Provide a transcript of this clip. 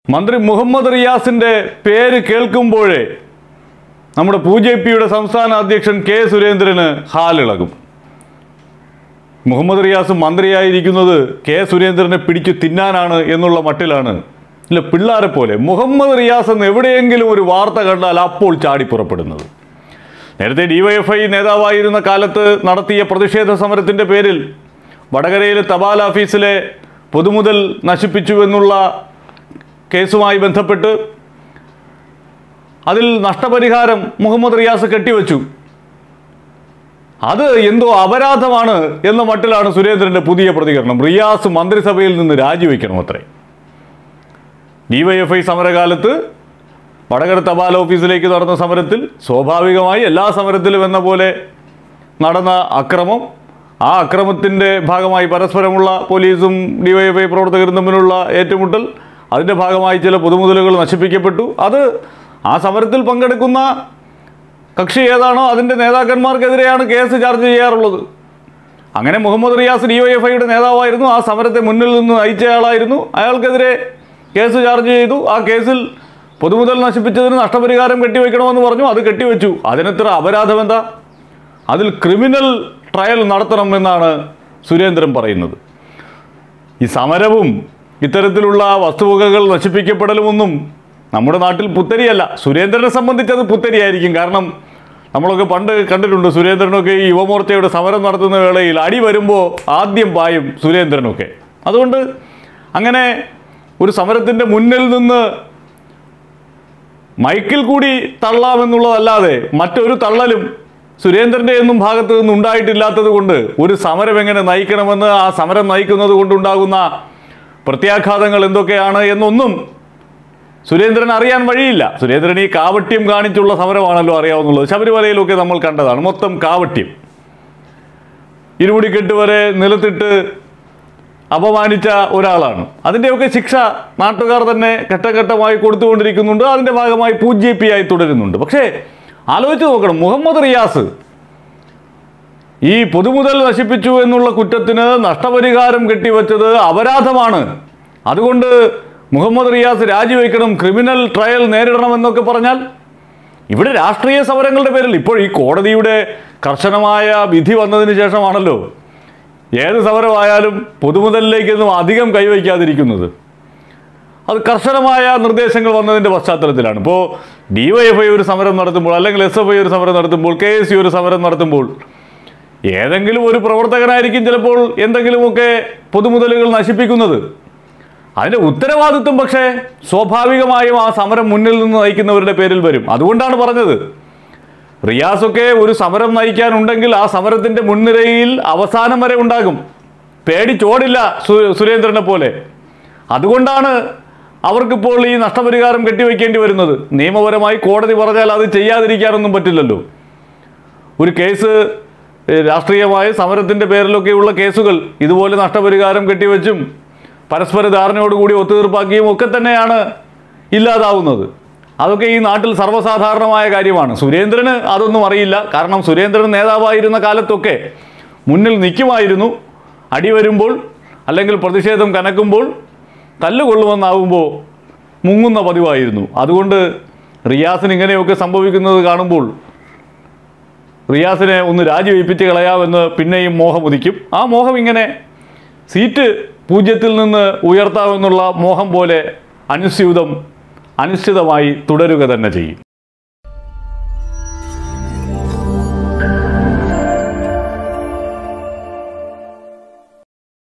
മന്ത്രി മുഹമ്മദ് റിയാസിന്റെ പേര് കേൾക്കുമ്പോഴേ നമ്മുടെ പു ജെ പിയുടെ സംസ്ഥാന അധ്യക്ഷൻ കെ സുരേന്ദ്രന് ഹാലിളകും മുഹമ്മദ് റിയാസ് മന്ത്രിയായിരിക്കുന്നത് കെ സുരേന്ദ്രനെ പിടിച്ചു തിന്നാനാണ് എന്നുള്ള മട്ടിലാണ് ഇല്ല പിള്ളാരെ പോലെ മുഹമ്മദ് റിയാസ് എന്ന് എവിടെയെങ്കിലും ഒരു വാർത്ത കണ്ടാൽ അപ്പോൾ ചാടി പുറപ്പെടുന്നത് നേരത്തെ ഡിവൈഎഫ്ഐ നേതാവായിരുന്ന കാലത്ത് നടത്തിയ പ്രതിഷേധ സമരത്തിൻ്റെ പേരിൽ വടകരയിലെ തപാൽ ഓഫീസിലെ പൊതുമുതൽ നശിപ്പിച്ചു എന്നുള്ള കേസുമായി ബന്ധപ്പെട്ട് അതിൽ നഷ്ടപരിഹാരം മുഹമ്മദ് റിയാസ് കെട്ടിവെച്ചു അത് എന്തോ അപരാധമാണ് എന്ന മട്ടിലാണ് സുരേന്ദ്രന്റെ പുതിയ പ്രതികരണം റിയാസ് മന്ത്രിസഭയിൽ നിന്ന് രാജിവെക്കണം അത്രേ ഡിവൈഎഫ്ഐ സമരകാലത്ത് വടകര തപാൽ ഓഫീസിലേക്ക് നടന്ന സമരത്തിൽ സ്വാഭാവികമായി എല്ലാ സമരത്തിലും എന്ന പോലെ നടന്ന അക്രമം ആ അക്രമത്തിൻ്റെ ഭാഗമായി പരസ്പരമുള്ള പോലീസും ഡിവൈഎഫ്ഐ പ്രവർത്തകരും തമ്മിലുള്ള ഏറ്റുമുട്ടൽ അതിൻ്റെ ഭാഗമായി ചില പൊതുമുതലുകൾ നശിപ്പിക്കപ്പെട്ടു അത് ആ സമരത്തിൽ പങ്കെടുക്കുന്ന കക്ഷി ഏതാണോ അതിൻ്റെ നേതാക്കന്മാർക്കെതിരെയാണ് കേസ് ചാർജ് ചെയ്യാറുള്ളത് അങ്ങനെ മുഹമ്മദ് റിയാസ് ഡിവൈഎഫ്ഐയുടെ നേതാവായിരുന്നു ആ സമരത്തെ മുന്നിൽ നിന്ന് നയിച്ചയാളായിരുന്നു അയാൾക്കെതിരെ കേസ് ചാർജ് ചെയ്തു ആ കേസിൽ പൊതുമുതൽ നശിപ്പിച്ചതിന് നഷ്ടപരിഹാരം കെട്ടിവെക്കണമെന്ന് പറഞ്ഞു അത് കെട്ടിവെച്ചു അതിനെത്ര അപരാധം എന്താ അതിൽ ക്രിമിനൽ ട്രയൽ നടത്തണം എന്നാണ് സുരേന്ദ്രൻ പറയുന്നത് ഈ സമരവും ഇത്തരത്തിലുള്ള വസ്തുവകകൾ നശിപ്പിക്കപ്പെടലുമൊന്നും നമ്മുടെ നാട്ടിൽ പുത്തരിയല്ല സുരേന്ദ്രനെ സംബന്ധിച്ച് അത് പുത്തരിയായിരിക്കും കാരണം നമ്മളൊക്കെ പണ്ട് കണ്ടിട്ടുണ്ട് സുരേന്ദ്രനൊക്കെ ഈ യുവമോർച്ചയുടെ സമരം നടത്തുന്ന വേളയിൽ അടി വരുമ്പോൾ ആദ്യം പായും സുരേന്ദ്രനൊക്കെ അതുകൊണ്ട് അങ്ങനെ ഒരു സമരത്തിൻ്റെ മുന്നിൽ നിന്ന് മൈക്കിൽ കൂടി തള്ളാമെന്നുള്ളതല്ലാതെ മറ്റൊരു തള്ളലും സുരേന്ദ്രൻ്റെ ഒന്നും ഭാഗത്ത് നിന്ന് ഉണ്ടായിട്ടില്ലാത്തത് കൊണ്ട് ഒരു സമരം എങ്ങനെ നയിക്കണമെന്ന് ആ സമരം നയിക്കുന്നത് കൊണ്ടുണ്ടാകുന്ന പ്രത്യാഘാതങ്ങൾ എന്തൊക്കെയാണ് എന്നൊന്നും സുരേന്ദ്രൻ അറിയാൻ വഴിയില്ല സുരേന്ദ്രൻ ഈ കാവട്യം കാണിച്ചുള്ള സമരമാണല്ലോ അറിയാവുന്നുള്ളത് ശബരിമലയിലൊക്കെ നമ്മൾ കണ്ടതാണ് മൊത്തം കാവട്യം ഇരുമുടിക്കെട്ട് വരെ നിലത്തിട്ട് അപമാനിച്ച ഒരാളാണ് അതിൻ്റെയൊക്കെ ശിക്ഷ നാട്ടുകാർ തന്നെ ഘട്ടഘട്ടമായി കൊടുത്തുകൊണ്ടിരിക്കുന്നുണ്ട് അതിൻ്റെ ഭാഗമായി പൂജ്യ പി ആയി തുടരുന്നുണ്ട് പക്ഷേ ആലോചിച്ച് നോക്കണം മുഹമ്മദ് റിയാസ് ഈ പൊതുമുതൽ നശിപ്പിച്ചു എന്നുള്ള കുറ്റത്തിന് നഷ്ടപരിഹാരം കെട്ടിവെച്ചത് അപരാധമാണ് അതുകൊണ്ട് മുഹമ്മദ് റിയാസ് രാജിവെക്കണം ക്രിമിനൽ ട്രയൽ നേരിടണമെന്നൊക്കെ പറഞ്ഞാൽ ഇവിടെ രാഷ്ട്രീയ സമരങ്ങളുടെ പേരിൽ ഇപ്പോൾ ഈ കോടതിയുടെ കർശനമായ വിധി വന്നതിന് ശേഷമാണല്ലോ ഏത് സമരമായാലും പൊതുമുതലിലേക്കൊന്നും അധികം കൈവയ്ക്കാതിരിക്കുന്നത് അത് കർശനമായ നിർദ്ദേശങ്ങൾ വന്നതിൻ്റെ പശ്ചാത്തലത്തിലാണ് ഇപ്പോൾ ഡിവൈഎഫ്ഐ ഒരു സമരം നടത്തുമ്പോൾ അല്ലെങ്കിൽ എസ് എഫ് ഐ ഒരു സമരം നടത്തുമ്പോൾ കെ എസ് യു ഒരു സമരം നടത്തുമ്പോൾ ഏതെങ്കിലും ഒരു പ്രവർത്തകനായിരിക്കും ചിലപ്പോൾ എന്തെങ്കിലുമൊക്കെ പൊതുമുതലുകൾ നശിപ്പിക്കുന്നത് അതിൻ്റെ ഉത്തരവാദിത്വം പക്ഷേ സ്വാഭാവികമായും ആ സമരം മുന്നിൽ നിന്ന് നയിക്കുന്നവരുടെ പേരിൽ വരും അതുകൊണ്ടാണ് പറഞ്ഞത് റിയാസൊക്കെ ഒരു സമരം നയിക്കാനുണ്ടെങ്കിൽ ആ സമരത്തിൻ്റെ മുൻനിരയിൽ അവസാനം വരെ ഉണ്ടാകും പേടിച്ചോടില്ല സു- സുരേന്ദ്രനെ പോലെ അതുകൊണ്ടാണ് അവർക്കിപ്പോൾ ഈ നഷ്ടപരിഹാരം കെട്ടിവെക്കേണ്ടി വരുന്നത് നിയമപരമായി കോടതി പറഞ്ഞാൽ അത് ചെയ്യാതിരിക്കാനൊന്നും പറ്റില്ലല്ലോ ഒരു കേസ് ഏഹ്, രാഷ്ട്രീയമായ സമരത്തിൻ്റെ പേരിലൊക്കെയുള്ള കേസുകൾ ഇതുപോലെ നഷ്ടപരിഹാരം കെട്ടിവെച്ചും പരസ്പര ധാരണയോടുകൂടി ഒത്തുതീർപ്പാക്കിയും ഒക്കെ തന്നെയാണ് ഇല്ലാതാവുന്നത് അതൊക്കെ ഈ നാട്ടിൽ സർവ്വസാധാരണമായ കാര്യമാണ് സുരേന്ദ്രന് അതൊന്നും അറിയില്ല കാരണം സുരേന്ദ്രൻ നേതാവായിരുന്ന കാലത്തൊക്കെ മുന്നിൽ നിൽക്കുമായിരുന്നു അടി വരുമ്പോൾ അല്ലെങ്കിൽ പ്രതിഷേധം കനക്കുമ്പോൾ തല്ലുകൊള്ളുമെന്നാവുമ്പോൾ മുങ്ങുന്ന പതിവായിരുന്നു അതുകൊണ്ട് റിയാസിന് ഇങ്ങനെയൊക്കെ സംഭവിക്കുന്നത് കാണുമ്പോൾ റിയാസിനെ ഒന്ന് രാജിവെപ്പിച്ച് കളയാമെന്ന് പിന്നെയും മോഹം ഉദിക്കും ആ മോഹം ഇങ്ങനെ സീറ്റ് പൂജ്യത്തിൽ നിന്ന് ഉയർത്താമെന്നുള്ള മോഹം പോലെ അനുസ്യൂതം അനിശ്ചിതമായി തുടരുക തന്നെ ചെയ്യും